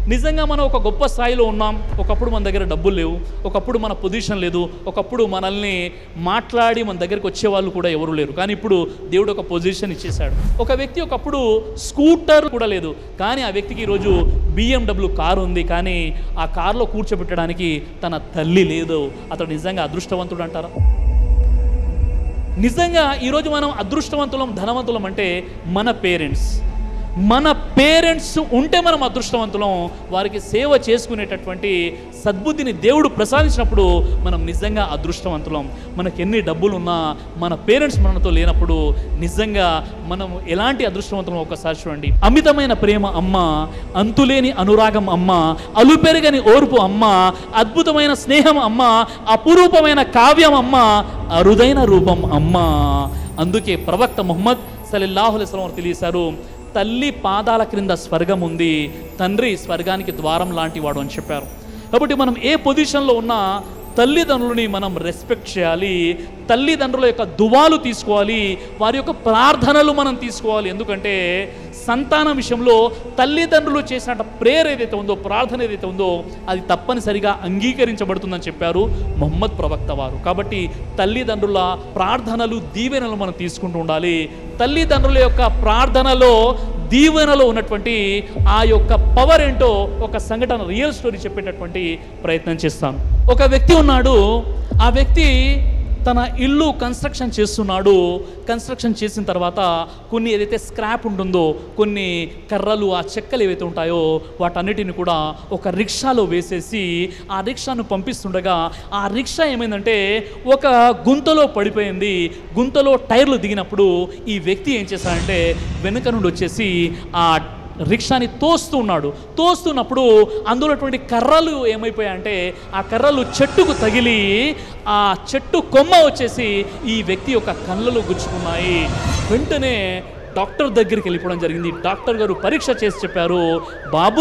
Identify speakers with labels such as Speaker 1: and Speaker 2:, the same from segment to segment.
Speaker 1: నిజంగా మనం ఒక గొప్ప స్థాయిలో ఉన్నాం ఒకప్పుడు మన దగ్గర డబ్బులు లేవు ఒకప్పుడు మన పొజిషన్ లేదు ఒకప్పుడు మనల్ని మాట్లాడి మన దగ్గరికి వచ్చే వాళ్ళు కూడా ఎవరు లేరు కానీ ఇప్పుడు దేవుడు ఒక పొజిషన్ ఇచ్చేశాడు ఒక వ్యక్తి ఒకప్పుడు స్కూటర్ కూడా లేదు కానీ ఆ వ్యక్తికి ఈరోజు బిఎండబ్ల్యూ కారు ఉంది కానీ ఆ కారులో కూర్చోబెట్టడానికి తన తల్లి లేదు అతడు నిజంగా అదృష్టవంతుడు అంటారా నిజంగా ఈరోజు మనం అదృష్టవంతులం ధనవంతులం అంటే మన పేరెంట్స్ మన పేరెంట్స్ ఉంటే మనం అదృష్టవంతులం వారికి సేవ చేసుకునేటటువంటి సద్బుద్ధిని దేవుడు ప్రసాదించినప్పుడు మనం నిజంగా అదృష్టవంతులం మనకి ఎన్ని డబ్బులు ఉన్నా మన పేరెంట్స్ మనతో లేనప్పుడు నిజంగా మనం ఎలాంటి అదృష్టవంతులం ఒకసారి చూడండి అమితమైన ప్రేమ అమ్మ అంతులేని అనురాగం అమ్మ అలుపెరగని ఓర్పు అమ్మ అద్భుతమైన స్నేహం అమ్మ అపురూపమైన కావ్యం అమ్మ అరుదైన రూపం అమ్మ అందుకే ప్రవక్త ముహమ్మద్ సలిల్లాహుల్ వారు తెలియసారు తల్లి పాదాల క్రింద స్వర్గం ఉంది తండ్రి స్వర్గానికి ద్వారం లాంటి వాడు అని చెప్పారు కాబట్టి మనం ఏ పొజిషన్లో ఉన్నా తల్లిదండ్రులని మనం రెస్పెక్ట్ చేయాలి తల్లిదండ్రుల యొక్క దువాలు తీసుకోవాలి వారి యొక్క ప్రార్థనలు మనం తీసుకోవాలి ఎందుకంటే సంతానం విషయంలో తల్లిదండ్రులు చేసిన ప్రేయర్ ఏదైతే ఉందో ప్రార్థన ఏదైతే ఉందో అది తప్పనిసరిగా అంగీకరించబడుతుందని చెప్పారు మొహమ్మద్ ప్రవక్త వారు కాబట్టి తల్లిదండ్రుల ప్రార్థనలు దీవెనలు మనం తీసుకుంటూ ఉండాలి తల్లిదండ్రుల యొక్క ప్రార్థనలో దీవెనలో ఉన్నటువంటి ఆ యొక్క పవర్ ఏంటో ఒక సంఘటన రియల్ స్టోరీ చెప్పేటటువంటి ప్రయత్నం చేస్తాను ఒక వ్యక్తి ఉన్నాడు ఆ వ్యక్తి తన ఇల్లు కన్స్ట్రక్షన్ చేస్తున్నాడు కన్స్ట్రక్షన్ చేసిన తర్వాత కొన్ని ఏదైతే స్క్రాప్ ఉంటుందో కొన్ని కర్రలు ఆ చెక్కలు ఏవైతే ఉంటాయో వాటన్నిటిని కూడా ఒక రిక్షాలో వేసేసి ఆ రిక్షాను పంపిస్తుండగా ఆ రిక్షా ఏమైందంటే ఒక గుంతలో పడిపోయింది గుంతలో టైర్లు దిగినప్పుడు ఈ వ్యక్తి ఏం చేశాడంటే వెనుక నుండి వచ్చేసి ఆ రిక్షాని తోస్తూ ఉన్నాడు తోస్తున్నప్పుడు అందులో అటువంటి కర్రలు ఏమైపోయాయంటే ఆ కర్రలు చెట్టుకు తగిలి ఆ చెట్టు కొమ్మ వచ్చేసి ఈ వ్యక్తి యొక్క కళ్ళలో గుచ్చుకున్నాయి వెంటనే డాక్టర్ దగ్గరికి వెళ్ళిపోవడం జరిగింది డాక్టర్ గారు పరీక్ష చేసి చెప్పారు బాబు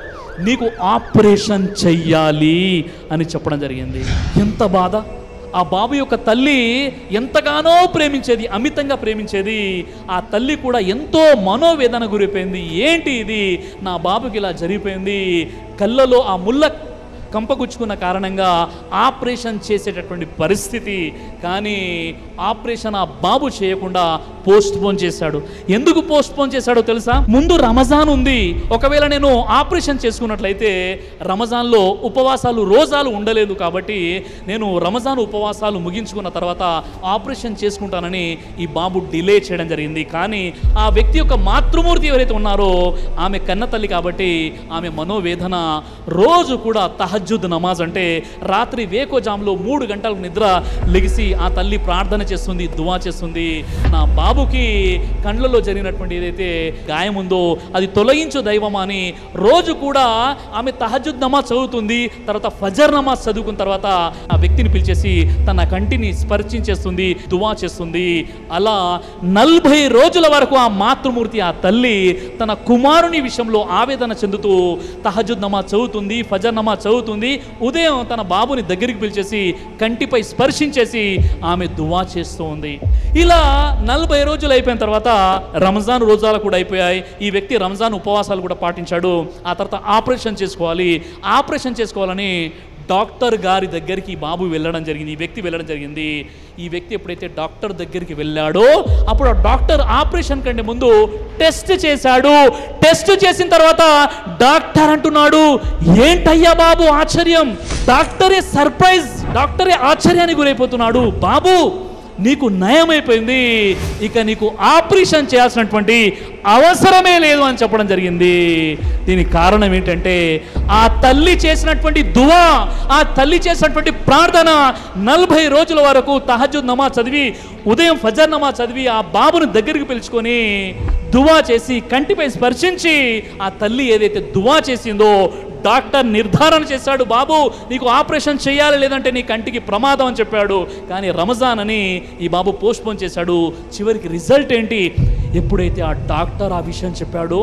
Speaker 1: నీకు ఆపరేషన్ చెయ్యాలి అని చెప్పడం జరిగింది ఎంత బాధ ఆ బాబు యొక్క తల్లి ఎంతగానో ప్రేమించేది అమితంగా ప్రేమించేది ఆ తల్లి కూడా ఎంతో మనోవేదన గురైపోయింది ఏంటి ఇది నా బాబుకి ఇలా జరిగిపోయింది కళ్ళలో ఆ ముళ్ళ కంపగుచ్చుకున్న కారణంగా ఆపరేషన్ చేసేటటువంటి పరిస్థితి కానీ ఆపరేషన్ ఆ బాబు చేయకుండా పోస్ట్ పోన్ చేశాడు ఎందుకు పోస్ట్ పోన్ చేశాడో తెలుసా ముందు రమజాన్ ఉంది ఒకవేళ నేను ఆపరేషన్ చేసుకున్నట్లయితే రమజాన్లో ఉపవాసాలు రోజాలు ఉండలేదు కాబట్టి నేను రమజాన్ ఉపవాసాలు ముగించుకున్న తర్వాత ఆపరేషన్ చేసుకుంటానని ఈ బాబు డిలే చేయడం జరిగింది కానీ ఆ వ్యక్తి యొక్క మాతృమూర్తి ఎవరైతే ఉన్నారో ఆమె కన్న తల్లి కాబట్టి ఆమె మనోవేదన రోజు కూడా తహజ్జుద్ నమాజ్ అంటే రాత్రి వేకోజాంలో మూడు గంటలకు నిద్ర లెగిసి ఆ తల్లి ప్రార్థన చేస్తుంది దువా చేస్తుంది నా బాబుకి కండ్లలో జరిగినటువంటి ఏదైతే గాయం ఉందో అది తొలగించు దైవమా అని రోజు కూడా ఆమె తహజ్జుద్ నమాజ్ చదువుతుంది తర్వాత ఫజర్ నమాజ్ చదువుకున్న తర్వాత ఆ వ్యక్తిని పిలిచేసి తన కంటిని స్పర్శించేస్తుంది దువా చేస్తుంది అలా నలభై రోజుల వరకు ఆ మాతృమూర్తి ఆ తల్లి తన కుమారుని విషయంలో ఆవేదన చెందుతూ తహజుద్ నమాజ్ చదువుతుంది ఫజర్ నమాజ్ చదువుతుంది ఉదయం తన బాబుని దగ్గరికి పిలిచేసి కంటిపై స్పర్శించేసి ఆమె దువా చేస్తూ ఉంది ఇలా నలభై రోజులు అయిపోయిన తర్వాత రంజాన్ రోజాలు కూడా అయిపోయాయి ఈ వ్యక్తి రంజాన్ ఉపవాసాలు కూడా పాటించాడు ఆ తర్వాత ఆపరేషన్ చేసుకోవాలి ఆపరేషన్ చేసుకోవాలని డాక్టర్ గారి దగ్గరికి ఈ బాబు వెళ్ళడం జరిగింది ఈ వ్యక్తి వెళ్ళడం జరిగింది ఈ వ్యక్తి ఎప్పుడైతే డాక్టర్ దగ్గరికి వెళ్ళాడో అప్పుడు ఆ డాక్టర్ ఆపరేషన్ కంటే ముందు టెస్ట్ చేశాడు టెస్ట్ చేసిన తర్వాత డాక్టర్ అంటున్నాడు ఏంటయ్యా బాబు ఆశ్చర్యం డాక్టరే సర్ప్రైజ్ డాక్టరే ఆశ్చర్యానికి గురైపోతున్నాడు బాబు నీకు నయమైపోయింది ఇక నీకు ఆపరేషన్ చేయాల్సినటువంటి అవసరమే లేదు అని చెప్పడం జరిగింది దీనికి కారణం ఏంటంటే ఆ తల్లి చేసినటువంటి దువా ఆ తల్లి చేసినటువంటి ప్రార్థన నలభై రోజుల వరకు తహజుద్ నమాజ్ చదివి ఉదయం ఫజర్ నమాజ్ చదివి ఆ బాబుని దగ్గరికి పిలుచుకొని దువా చేసి కంటిపై స్పర్శించి ఆ తల్లి ఏదైతే దువా చేసిందో డాక్టర్ నిర్ధారణ చేశాడు బాబు నీకు ఆపరేషన్ చేయాలి లేదంటే నీ కంటికి ప్రమాదం అని చెప్పాడు కానీ రమజాన్ అని ఈ బాబు పోస్ట్ పోన్ చేశాడు చివరికి రిజల్ట్ ఏంటి ఎప్పుడైతే ఆ డాక్టర్ ఆ విషయం చెప్పాడో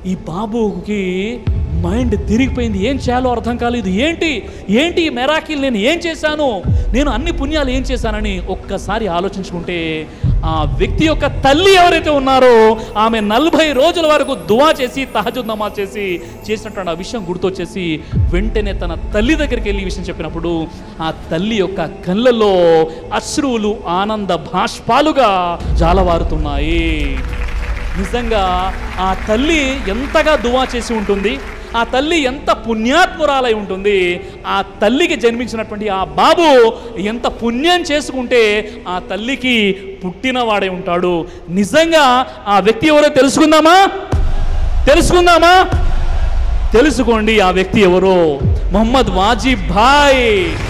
Speaker 1: ఈ బాబుకి మైండ్ తిరిగిపోయింది ఏం చేయాలో అర్థం కాలేదు ఏంటి ఏంటి ఈ మెరాకిల్ నేను ఏం చేశాను నేను అన్ని పుణ్యాలు ఏం చేశానని ఒక్కసారి ఆలోచించుకుంటే ఆ వ్యక్తి యొక్క తల్లి ఎవరైతే ఉన్నారో ఆమె నలభై రోజుల వరకు దువా చేసి తహజుద్ నమాజ్ చేసి చేసినటువంటి ఆ విషయం గుర్తొచ్చేసి వెంటనే తన తల్లి దగ్గరికి వెళ్ళి ఈ విషయం చెప్పినప్పుడు ఆ తల్లి యొక్క కళ్ళల్లో అశ్రువులు ఆనంద భాష్పాలుగా జాలవారుతున్నాయి నిజంగా ఆ తల్లి ఎంతగా దువా చేసి ఉంటుంది ఆ తల్లి ఎంత పుణ్యాత్మురాలై ఉంటుంది ఆ తల్లికి జన్మించినటువంటి ఆ బాబు ఎంత పుణ్యం చేసుకుంటే ఆ తల్లికి పుట్టినవాడై ఉంటాడు నిజంగా ఆ వ్యక్తి ఎవరో తెలుసుకుందామా తెలుసుకుందామా తెలుసుకోండి ఆ వ్యక్తి ఎవరో మొహమ్మద్ వాజిబ్ భాయ్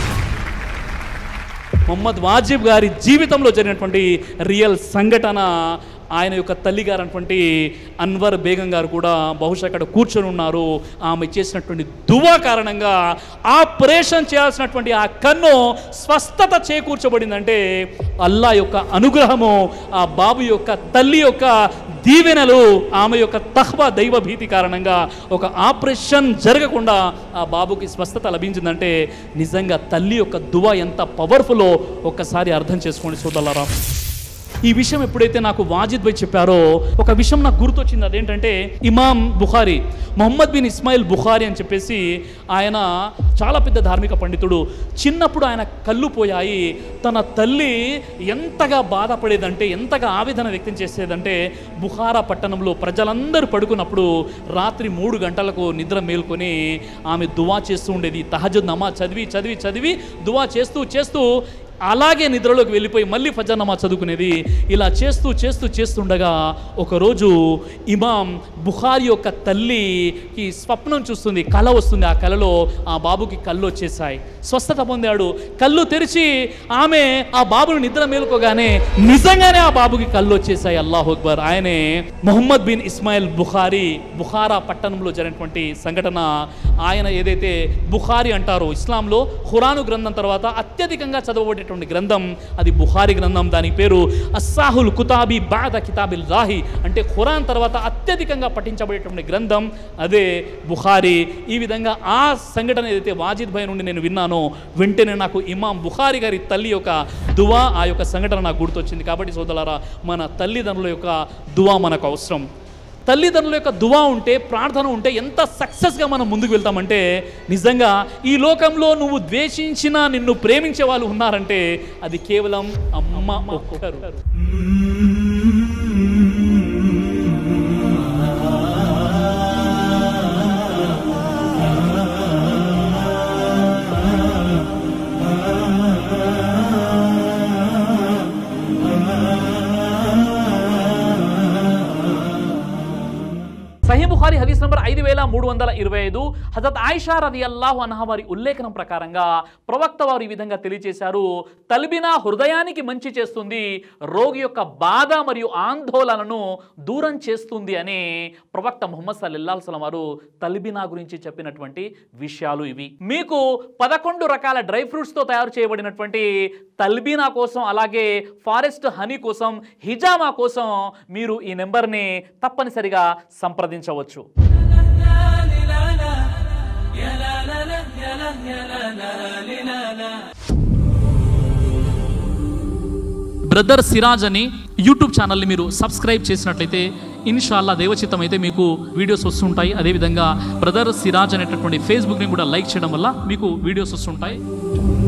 Speaker 1: మొహమ్మద్ వాజిబ్ గారి జీవితంలో జరిగినటువంటి రియల్ సంఘటన ఆయన యొక్క తల్లి గారు అటువంటి అన్వర్ బేగం గారు కూడా బహుశా అక్కడ కూర్చొని ఉన్నారు ఆమె చేసినటువంటి దువా కారణంగా ఆపరేషన్ చేయాల్సినటువంటి ఆ కన్ను స్వస్థత చేకూర్చబడిందంటే అల్లా యొక్క అనుగ్రహము ఆ బాబు యొక్క తల్లి యొక్క దీవెనలు ఆమె యొక్క తహ్వా దైవ భీతి కారణంగా ఒక ఆపరేషన్ జరగకుండా ఆ బాబుకి స్వస్థత లభించిందంటే నిజంగా తల్లి యొక్క దువా ఎంత పవర్ఫుల్లో ఒక్కసారి అర్థం చేసుకోండి సోదల్లారా ఈ విషయం ఎప్పుడైతే నాకు వాజిద్ భాయ్ చెప్పారో ఒక విషయం నాకు గుర్తొచ్చింది అదేంటంటే Imam Bukhari Muhammad bin Ismail Bukhari అని చెప్పేసి ఆయన చాలా పెద్ద ధార్మిక పండితుడు చిన్నప్పుడు ఆయన కళ్ళు పోయాయి తన తల్లి ఎంతగా బాధపడేదంటే ఎంతగా ఆవేదన వ్యక్తం చేసేదంటే బుఖారా పట్టణంలో ప్రజలందరూ పడుకున్నప్పుడు రాత్రి మూడు గంటలకు నిద్ర మేల్కొని ఆమె దువా చేస్తూ ఉండేది తహజుద్ నమాజ్ చదివి చదివి చదివి దువా చేస్తూ చేస్తూ అలాగే నిద్రలోకి వెళ్ళిపోయి మళ్ళీ ఫజర్ నమాజ్ చదువుకునేది ఇలా చేస్తూ చేస్తూ చేస్తుండగా ఒకరోజు ఇమాం బుఖారి యొక్క తల్లికి స్వప్నం చూస్తుంది కళ వస్తుంది ఆ కళలో ఆ బాబుకి కళ్ళు వచ్చేసాయి స్వస్థత పొందాడు కళ్ళు తెరిచి ఆమె ఆ బాబును నిద్ర మేలుకోగానే నిజంగానే ఆ బాబుకి కళ్ళు వచ్చేసాయి అల్లాహ్ అక్బర్ ఆయనే Muhammad bin Ismail Bukhari Bukhara పట్టణంలో జరిగినటువంటి సంఘటన ఆయన ఏదైతే బుఖారీ అంటారో ఇస్లాంలో ఖురాను గ్రంథం తర్వాత అత్యధికంగా చదవబడేటువంటి గ్రంథం అది బుఖారీ గ్రంథం దాని పేరు అస్సాహుల్ కుతాబి బాద కితాబిల్ రాహి అంటే ఖురాన్ తర్వాత అత్యధికంగా పఠించబడేటువంటి గ్రంథం అదే బుఖారీ ఈ విధంగా ఆ సంఘటన ఏదైతే వాజిద్ భాయ్ నుండి నేను విన్నానో వెంటనే నాకు ఇమాం బుఖారీ గారి తల్లి యొక్క దువా ఆ యొక్క సంఘటన నాకు గుర్తొచ్చింది కాబట్టి సోదరులారా మన తల్లిదండ్రుల యొక్క దువా మనకు అవసరం తల్లిదండ్రుల యొక్క దువా ఉంటే ప్రార్థన ఉంటే ఎంత సక్సెస్గా మనం ముందుకు వెళ్తామంటే నిజంగా ఈ లోకంలో నువ్వు ద్వేషించిన నిన్ను ప్రేమించే వాళ్ళు ఉన్నారంటే అది కేవలం అమ్మ ఒక్కరు సహీ బుఖారి హదీస్ నంబర్ ఐదు వేల మూడు వందల ఇరవై ఐదు హజరత్ ఆయిషా రది అల్లాహు అన్హా వారి ఉల్లేఖనం ప్రకారంగా ప్రవక్త వారు ఈ విధంగా తెలియజేశారు తల్బినా హృదయానికి మంచి చేస్తుంది రోగి యొక్క బాధ మరియు ఆందోళనను దూరం చేస్తుంది అని ప్రవక్త ముహమ్మద్ సల్లల్లాహు అలైహి వసల్లం వారు తల్బినా గురించి చెప్పినటువంటి విషయాలు ఇవి మీకు పదకొండు రకాల డ్రై ఫ్రూట్స్తో తయారు చేయబడినటువంటి తల్బీనా కోసం అలాగే ఫారెస్ట్ హనీ కోసం హిజామా కోసం మీరు ఈ నెంబర్ని తప్పనిసరిగా సంప్రదించవచ్చు బ్రదర్ సిరాజ్ అని యూట్యూబ్ ఛానల్ని మీరు సబ్స్క్రైబ్ చేసినట్లయితే ఇన్షాల్లా దేవచిత్తం అయితే మీకు వీడియోస్ వస్తుంటాయి అదేవిధంగా బ్రదర్ సిరాజ్ అనేటటువంటి ఫేస్బుక్ని కూడా లైక్ చేయడం వల్ల మీకు వీడియోస్ వస్తుంటాయి